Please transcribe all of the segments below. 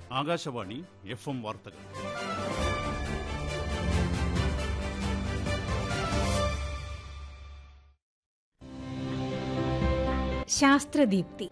Akashvani F M വാർത്തകൾ ശാസ്ത്രദീപ്തി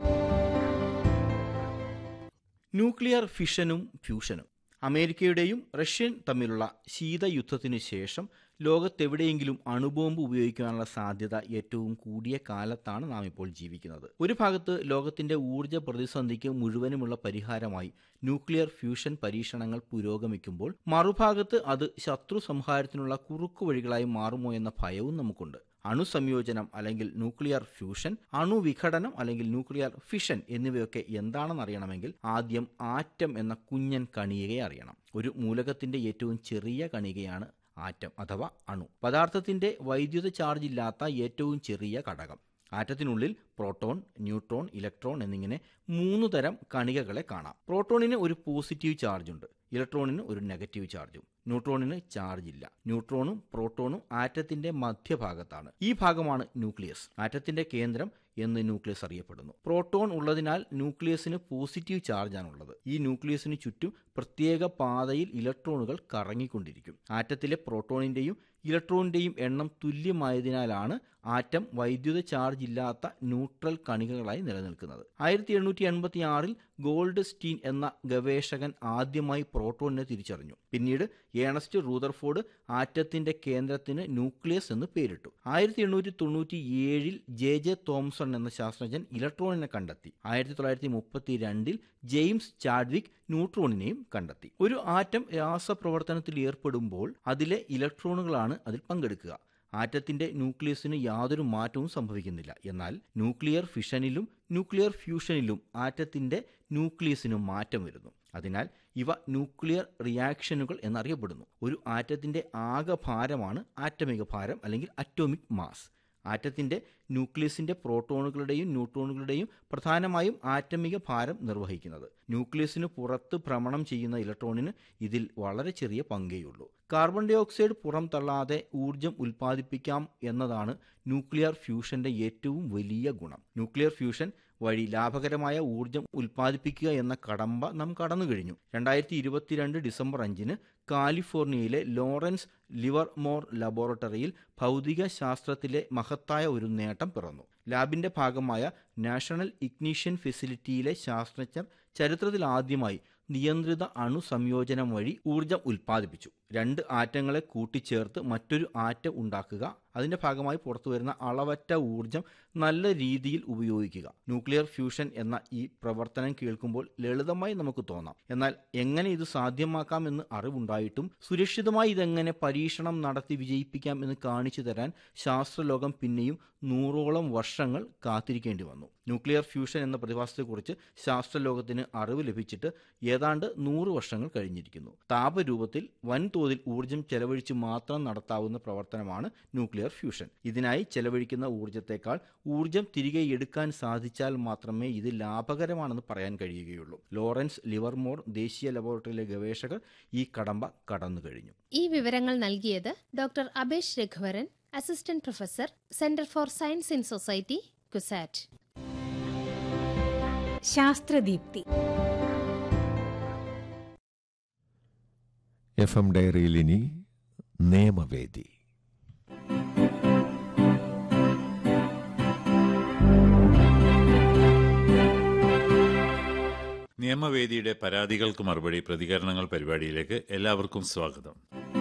nuclear ഫിഷനും ഫ്യൂഷനും അമേരിക്കയുടെയും Russian തമ്മിലുള്ള ശീതയുദ്ധത്തിനു ശേഷം ലോകത്തെവിടെയെങ്കിലും അണുബോംബ് ഉപയോഗിക്കാനുള്ള സാധ്യത ഏറ്റവും കൂടിയ കാലത്താണ് നാം ഇപ്പോൾ ജീവിക്കുന്നത് ഒരു ഭാഗത്ത് ലോകത്തിന്റെ ഊർജ്ജ പ്രതിസന്ധിക്ക് മുഴുവനുമുള്ള പരിഹാരമായി ന്യൂക്ലിയർ ഫ്യൂഷൻ പരീക്ഷണങ്ങൾ പുരോഗമിക്കുമ്പോൾ മറുഭാഗത്ത് അത് ശത്രു സംഹാരത്തിനുള്ള കുറുക്കുവഴികളായി മാറുമോ എന്ന ഭയവും നമുക്കുണ്ട് അണുസംയോജനം അല്ലെങ്കിൽ ന്യൂക്ലിയർ ഫ്യൂഷൻ അണുവിഘടനം അല്ലെങ്കിൽ ന്യൂക്ലിയർ ഫിഷൻ എന്നിവയൊക്കെ എന്താണെന്ന് അറിയണമെങ്കിൽ ആദ്യം ആറ്റം എന്ന കുഞ്ഞൻ കണികയെ അറിയണം ഒരു മൂലകത്തിന്റെ ഏറ്റവും ചെറിയ കണികയാണ് ആറ്റം അഥവാ അണു പദാർത്ഥത്തിന്റെ വൈദ്യുത ചാർജ് ഇല്ലാത്ത ഏറ്റവും ചെറിയ ഘടകം ആറ്റത്തിനുള്ളിൽ പ്രോട്ടോൺ ന്യൂട്രോൺ ഇലക്ട്രോൺ എന്നിങ്ങനെ മൂന്ന് തരം കണികകളെ കാണാം പ്രോട്ടോണിന് ഒരു പോസിറ്റീവ് ചാർജ് ഉണ്ട് ഇലക്ട്രോണിന് ഒരു നെഗറ്റീവ് ചാർജും ന്യൂട്രോണിന് ചാർജ് ഇല്ല ന്യൂട്രോണും പ്രോട്ടോണും ആറ്റത്തിന്റെ മധ്യഭാഗത്താണ് ഈ ഭാഗമാണ് ന്യൂക്ലിയസ് ആറ്റത്തിന്റെ കേന്ദ്രം എന്ന് ന്യൂക്ലിയസ് അറിയപ്പെടുന്നു പ്രോട്ടോൺ ഉള്ളതിനാൽ ന്യൂക്ലിയസിന് പോസിറ്റീവ് ചാർജാണുള്ളത് ഈ ന്യൂക്ലിയസിന് ചുറ്റും പ്രത്യേക പാതയിൽ ഇലക്ട്രോണുകൾ കറങ്ങിക്കൊണ്ടിരിക്കും ആറ്റത്തിലെ പ്രോട്ടോണിന്റെയും ഇലക്ട്രോണിന്റെയും എണ്ണം തുല്യമായതിനാലാണ് ആറ്റം വൈദ്യുത ചാർജ് ഇല്ലാത്ത ന്യൂട്രൽ കണികകളായി നിലനിൽക്കുന്നത് ആയിരത്തി എണ്ണൂറ്റി എൺപത്തി ആറിൽ ഗോൾഡ് സ്റ്റീൻ എന്ന ഗവേഷകൻ ആദ്യമായി പ്രോട്ടോണിനെ തിരിച്ചറിഞ്ഞു പിന്നീട് ഏണസ്റ്റ് റൂദർഫോർഡ് ആറ്റത്തിന്റെ കേന്ദ്രത്തിന് ന്യൂക്ലിയസ് എന്ന് പേരിട്ടു ആയിരത്തി എണ്ണൂറ്റി തൊണ്ണൂറ്റി ഏഴിൽ ജെ ജെ തോംസൺ എന്ന ശാസ്ത്രജ്ഞൻ ഇലക്ട്രോണിനെ കണ്ടെത്തി ആയിരത്തി തൊള്ളായിരത്തി മുപ്പത്തി രണ്ടിൽ ജെയിംസ് ചാഡ്വിക് ന്യൂട്രോണിനെയും കണ്ടെത്തി ഒരു ആറ്റം രാസപ്രവർത്തനത്തിൽ ഏർപ്പെടുമ്പോൾ അതിലെ ഇലക്ട്രോണുകളാണ് അതിൽ പങ്കെടുക്കുക ആറ്റത്തിന്റെ ന്യൂക്ലിയസിന് യാതൊരു മാറ്റവും സംഭവിക്കുന്നില്ല എന്നാൽ ന്യൂക്ലിയർ ഫിഷനിലും ന്യൂക്ലിയർ ഫ്യൂഷനിലും ആറ്റത്തിന്റെ ന്യൂക്ലിയസിന് മാറ്റം വരുന്നു അതിനാൽ ഇവ ന്യൂക്ലിയർ റിയാക്ഷനുകൾ എന്നറിയപ്പെടുന്നു ഒരു ആറ്റത്തിന്റെ ആകെ ഭാരമാണ് ആറ്റമിക ഭാരം അല്ലെങ്കിൽ അറ്റോമിക് മാസ് ആറ്റത്തിന്റെ ന്യൂക്ലിയസിന്റെ പ്രോട്ടോണുകളുടെയും ന്യൂട്രോണുകളുടെയും പ്രധാനമായും ആറ്റമിക ഭാരം നിർവഹിക്കുന്നത് ന്യൂക്ലിയസിന് പുറത്ത് ഭ്രമണം ചെയ്യുന്ന ഇലക്ട്രോണിന് ഇതിൽ വളരെ ചെറിയ പങ്കേയുള്ളൂ കാർബൺ ഡൈ ഓക്സൈഡ് പുറം തള്ളാതെ ഊർജം ഉൽപ്പാദിപ്പിക്കാം എന്നതാണ് ന്യൂക്ലിയർ ഫ്യൂഷന്റെ ഏറ്റവും വലിയ ഗുണം ന്യൂക്ലിയർ ഫ്യൂഷൻ വഴി ലാഭകരമായ ഊർജം ഉൽപ്പാദിപ്പിക്കുക എന്ന കടമ്പ നാം കടന്നു കഴിഞ്ഞു രണ്ടായിരത്തി ഇരുപത്തിരണ്ട് ഡിസംബർ അഞ്ചിന് കാലിഫോർണിയയിലെ ലോറൻസ് ലിവർമോർ ലബോറട്ടറിയിൽ ഭൗതിക ശാസ്ത്രത്തിലെ മഹത്തായ ഒരു നേട്ടം പിറന്നു ലാബിന്റെ ഭാഗമായ നാഷണൽ ഇഗ്നീഷ്യൻ ഫെസിലിറ്റിയിലെ ശാസ്ത്രജ്ഞർ ചരിത്രത്തിൽ ആദ്യമായി നിയന്ത്രിത അണു സംയോജനം വഴി ഊർജം ഉൽപ്പാദിപ്പിച്ചു രണ്ട് ആറ്റങ്ങളെ കൂട്ടിച്ചേർത്ത് മറ്റൊരു ആറ്റം ഉണ്ടാക്കുക അതിന്റെ ഭാഗമായി പുറത്തുവരുന്ന അളവറ്റ ഊർജം നല്ല രീതിയിൽ ഉപയോഗിക്കുക ന്യൂക്ലിയർ ഫ്യൂഷൻ എന്ന ഈ പ്രവർത്തനം കേൾക്കുമ്പോൾ ലളിതമായി നമുക്ക് തോന്നാം എന്നാൽ എങ്ങനെ ഇത് സാധ്യമാക്കാം എന്ന് അറിവുണ്ടായിട്ടും സുരക്ഷിതമായി ഇതെങ്ങനെ പരീക്ഷണം നടത്തി വിജയിപ്പിക്കാം എന്ന് കാണിച്ചു തരാൻ ശാസ്ത്രലോകം പിന്നെയും നൂറോളം വർഷങ്ങൾ കാത്തിരിക്കേണ്ടി വന്നു ന്യൂക്ലിയർ ഫ്യൂഷൻ എന്ന പ്രതിഭാസത്തെക്കുറിച്ച് ശാസ്ത്രലോകത്തിന് അറിവ് ലഭിച്ചിട്ട് ഏതാണ്ട് നൂറ് വർഷങ്ങൾ കഴിഞ്ഞിരിക്കുന്നു താപരൂപത്തിൽ വൻതോതിൽ ഊർജം ചെലവഴിച്ച് മാത്രം നടത്താവുന്ന പ്രവർത്തനമാണ് ന്യൂക്ലിയർ ഫ്യൂഷൻ ഇതിനായി ചെലവഴിക്കുന്ന ഊർജത്തേക്കാൾ ഊർജം തിരികെ എടുക്കാൻ സാധിച്ചാൽ മാത്രമേ ഇത് ലാഭകരമാണെന്ന് പറയാൻ കഴിയുകയുള്ളൂ ലോറൻസ് ലിവർമോർ ദേശീയ ലബോറട്ടറിയിലെ ഗവേഷകർ ഈ കടമ്പ കടന്നു കഴിഞ്ഞു ഈ വിവരങ്ങൾ നൽകിയത് doctor Abesh Raghuvaran assistant professor centre for science in society CUSAT Sasthradeepthi F M ഡയറിയിൽ ഇനി നിയമവേദി നിയമവേദിയുടെ പരാതികൾക്ക് മറുപടി പ്രതികരണങ്ങൾ പരിപാടിയിലേക്ക് എല്ലാവർക്കും സ്വാഗതം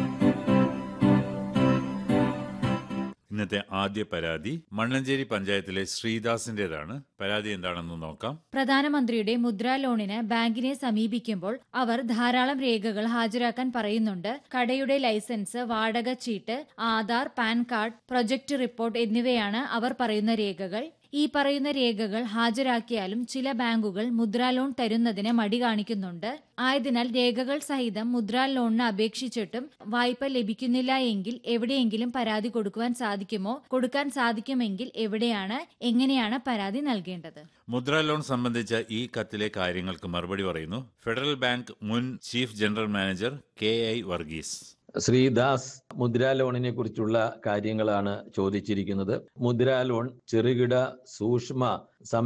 ഇന്നത്തെ ആദ്യ പരാതി മണ്ണഞ്ചേരി പഞ്ചായത്തിലെ ശ്രീദാസിന്റേതാണ് പരാതി എന്താണെന്ന് നോക്കാം പ്രധാനമന്ത്രിയുടെ മുദ്രാ ലോണിന് ബാങ്കിനെ സമീപിക്കുമ്പോൾ അവർ ധാരാളം രേഖകൾ ഹാജരാക്കാൻ പറയുന്നുണ്ട് കടയുടെ ലൈസൻസ് വാടക ചീട്ട് Aadhaar PAN card project report എന്നിവയാണ് അവർ പറയുന്ന രേഖകൾ ഈ പറയുന്ന രേഖകൾ ഹാജരാക്കിയാലും ചില ബാങ്കുകൾ മുദ്രാ ലോൺ തരുന്നതിന് മടി കാണിക്കുന്നുണ്ട് ആയതിനാൽ രേഖകൾ സഹിതം മുദ്രാ ലോണിന് അപേക്ഷിച്ചിട്ടും വായ്പ ലഭിക്കുന്നില്ല എങ്കിൽ എവിടെയെങ്കിലും പരാതി കൊടുക്കുവാൻ സാധിക്കുമോ കൊടുക്കാൻ സാധിക്കുമെങ്കിൽ എവിടെയാണ് എങ്ങനെയാണ് പരാതി നൽകേണ്ടത് മുദ്രാ ലോൺ സംബന്ധിച്ച ഈ കത്തിലെ കാര്യങ്ങൾക്ക് മറുപടി പറയുന്നു ഫെഡറൽ ബാങ്ക് മുൻ chief general manager K I Varghese Sreedas Mudra ലോണിനെ കുറിച്ചുള്ള കാര്യങ്ങളാണ് ചോദിച്ചിരിക്കുന്നത് മുദ്രാ ലോൺ ചെറുകിട സൂക്ഷ്മ